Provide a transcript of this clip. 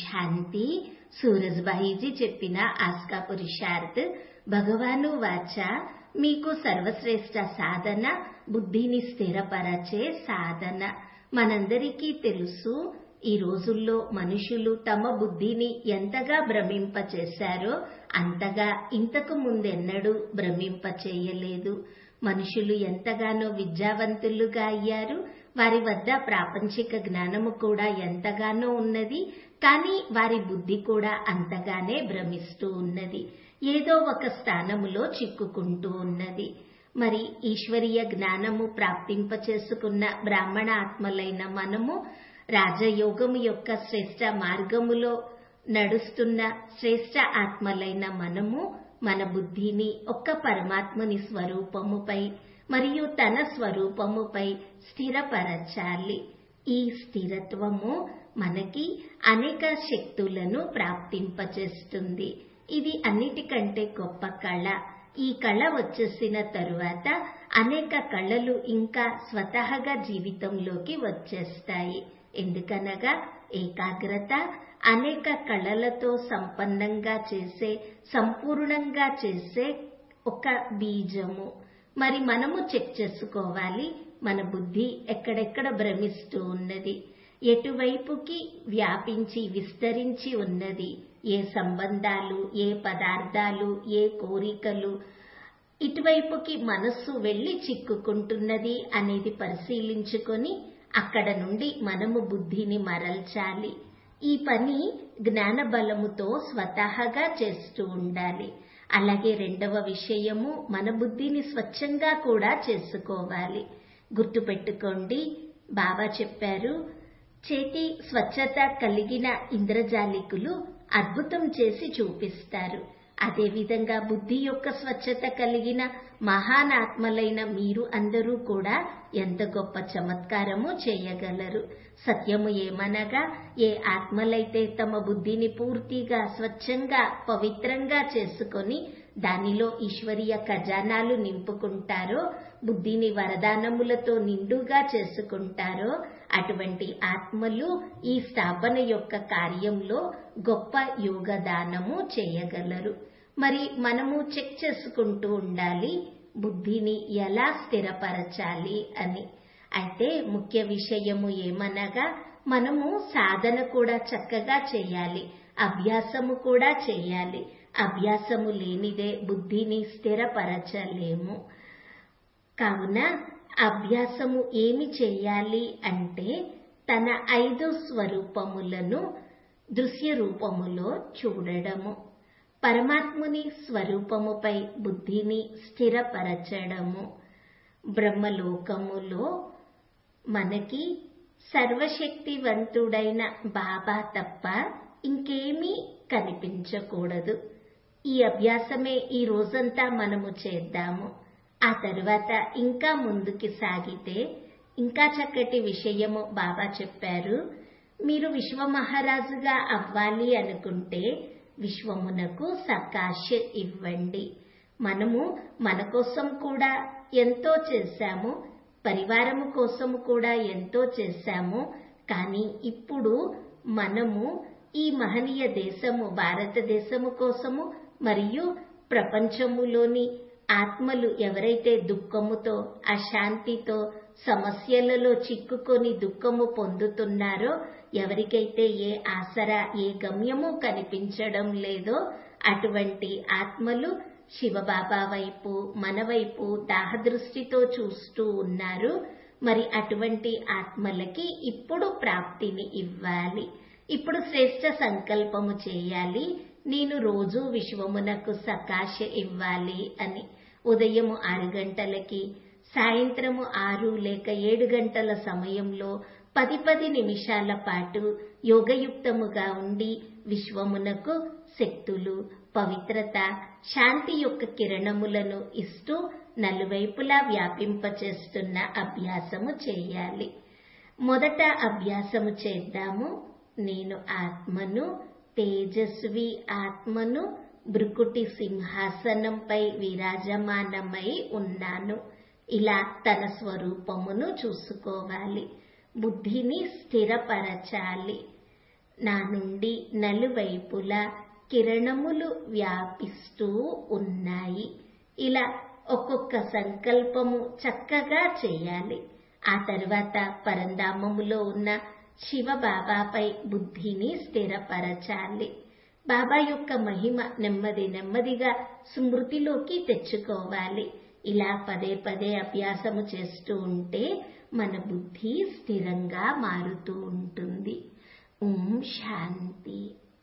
శాంతి సూరజ్బాయిజీ చెప్పిన ఆస్కా పురుషార్థ్ భగవాను వాచ మీకు సర్వశ్రేష్ట సాధన బుద్ధిని స్థిరపరచే సాధన మనందరికీ తెలుసు ఈ రోజుల్లో మనుషులు తమ బుద్ధిని ఎంతగా భ్రమింపచేశారో అంతగా ఇంతకు ముందెన్నడూ భ్రమింపచేయలేదు మనుషులు ఎంతగానో విద్యావంతులుగా అయ్యారు వారి వద్ద ప్రాపంచిక జ్ఞానము కూడా ఎంతగానో ఉన్నది కానీ వారి బుద్ధి కూడా అంతగానే భ్రమిస్తూ ఉన్నది ఏదో ఒక స్థానములో చిక్కుకుంటూ ఉన్నది మరి ఈశ్వరీయ జ్ఞానము ప్రాప్తింప చేసుకున్న బ్రాహ్మణ ఆత్మలైన మనము రాజయోగము యొక్క శ్రేష్ట మార్గములో నడుస్తున్న శ్రేష్ట ఆత్మలైన మనము మన బుద్ధిని ఒక్క పరమాత్మని స్వరూపముపై మరియు తన స్వరూపముపై స్థిరపరచాలి ఈ స్థిరత్వము మనకి అనేక శక్తులను ప్రాప్తింపచేస్తుంది ఇది అన్నిటికంటే గొప్ప కళ ఈ కళ వచ్చేసిన తరువాత అనేక కళలు ఇంకా స్వతహగా జీవితంలోకి వచ్చేస్తాయి ఎందుకనగా ఏకాగ్రత అనేక కళలతో సంపన్నంగా చేసే సంపూర్ణంగా చేసే ఒక బీజము మరి మనము చెక్ చేసుకోవాలి మన బుద్ధి ఎక్కడెక్కడ భ్రమిస్తూ ఉన్నది ఎటువైపుకి వ్యాపించి విస్తరించి ఉన్నది ఏ సంబంధాలు ఏ పదార్థాలు ఏ కోరికలు ఇటువైపుకి మనస్సు వెళ్లి చిక్కుకుంటున్నది అనేది పరిశీలించుకొని అక్కడ నుండి మనము బుద్ధిని మరల్చాలి ఈ పని జ్ఞాన బలముతో స్వతహాగా చేస్తూ ఉండాలి అలాగే రెండవ విషయము మన బుద్ధిని స్వచ్ఛంగా కూడా చేసుకోవాలి గుర్తుపెట్టుకోండి బాబా చెప్పారు చేతి స్వచ్ఛత కలిగిన ఇంద్రజాలికులు అద్భుతం చేసి చూపిస్తారు అదేవిధంగా బుద్ధి యొక్క స్వచ్ఛత కలిగిన మహానాత్మలైన మీరు అందరూ కూడా ఎంత గొప్ప చమత్కారము చేయగలరు సత్యము ఏమనగా ఏ ఆత్మలైతే తమ బుద్ధిని పూర్తిగా స్వచ్ఛంగా పవిత్రంగా చేసుకొని దానిలో ఈశ్వరీయ ఖజానాలు నింపుకుంటారో బుద్ధిని వరదానములతో నిండుగా చేసుకుంటారో అటువంటి ఆత్మలు ఈ స్థాపన యొక్క కార్యంలో గొప్ప యోగదానము చేయగలరు మరి మనము చెక్ చేసుకుంటూ ఉండాలి బుద్ధిని ఎలా స్థిరపరచాలి అని అయితే ముఖ్య విషయము ఏమనగా మనము సాధన కూడా చక్కగా చేయాలి అభ్యాసము కూడా చేయాలి అభ్యాసము లేనిదే బుద్ధిని స్థిరపరచలేము కావున అభ్యాసము ఏమి చేయాలి అంటే తన ఐదు స్వరూపములను దృశ్య రూపములో చూడడము పరమాత్ముని స్వరూపముపై బుద్ధిని స్థిరపరచడము బ్రహ్మలోకములో మనకి సర్వశక్తివంతుడైన బాబా తప్ప ఇంకేమీ కనిపించకూడదు ఈ అభ్యాసమే ఈ రోజంతా మనము చేద్దాము ఆ తర్వాత ఇంకా ముందుకి సాగితే ఇంకా చక్కటి విషయము బాబా చెప్పారు మీరు విశ్వ మహారాజుగా అవ్వాలి అనుకుంటే విశ్వమునకు సకాశ ఇవ్వండి మనము మన కోసం కూడా ఎంతో చేశాము పరివారము కోసము కూడా ఎంతో చేశాము కానీ ఇప్పుడు మనము ఈ మహనీయ దేశము భారతదేశము కోసము మరియు ప్రపంచములోని ఆత్మలు ఎవరైతే దుఃఖముతో అశాంతితో సమస్యలలో చిక్కుకొని దుఃఖము పొందుతున్నారో ఎవరికైతే ఏ ఆసరా ఏ గమ్యము కనిపించడం లేదో అటువంటి ఆత్మలు శివబాబా వైపు మన వైపు దాహదృష్టితో చూస్తూ ఉన్నారు మరి అటువంటి ఆత్మలకి ఇప్పుడు ప్రాప్తిని ఇవ్వాలి ఇప్పుడు శ్రేష్ట సంకల్పము చేయాలి నేను రోజు విశ్వమునకు సకాశ ఇవ్వాలి అని ఉదయము ఆరు గంటలకి సాయంత్రము ఆరు లేక ఏడు గంటల సమయంలో పది పది నిమిషాల పాటు యోగయుక్తముగా ఉండి విశ్వమునకు శక్తులు పవిత్రత శాంతి యొక్క కిరణములను ఇస్తూ నలువైపులా వ్యాపింపచేస్తున్న అభ్యాసము చేయాలి మొదట అభ్యాసము చేద్దాము నేను ఆత్మను తేజస్వి ఆత్మను భృకుటి సింహాసనంపై విరాజమానమై ఉన్నాను ఇలా తన స్వరూపమును చూసుకోవాలి బుద్ధిని స్థిరపరచాలి నా నుండి నలువైపులా కిరణములు వ్యాపిస్తూ ఉన్నాయి ఇలా ఒక్కొక్క సంకల్పము చక్కగా చేయాలి ఆ తర్వాత పరంధామములో ఉన్న శివ బాబాపై బుద్ధిని స్థిరపరచాలి బాబా యొక్క మహిమ నెమ్మది నెమ్మదిగా స్మృతిలోకి తెచ్చుకోవాలి ఇలా పదే పదే అభ్యాసము చేస్తూ ఉంటే మన బుద్ధి స్థిరంగా మారుతూ ఉంటుంది ఓం శాంతి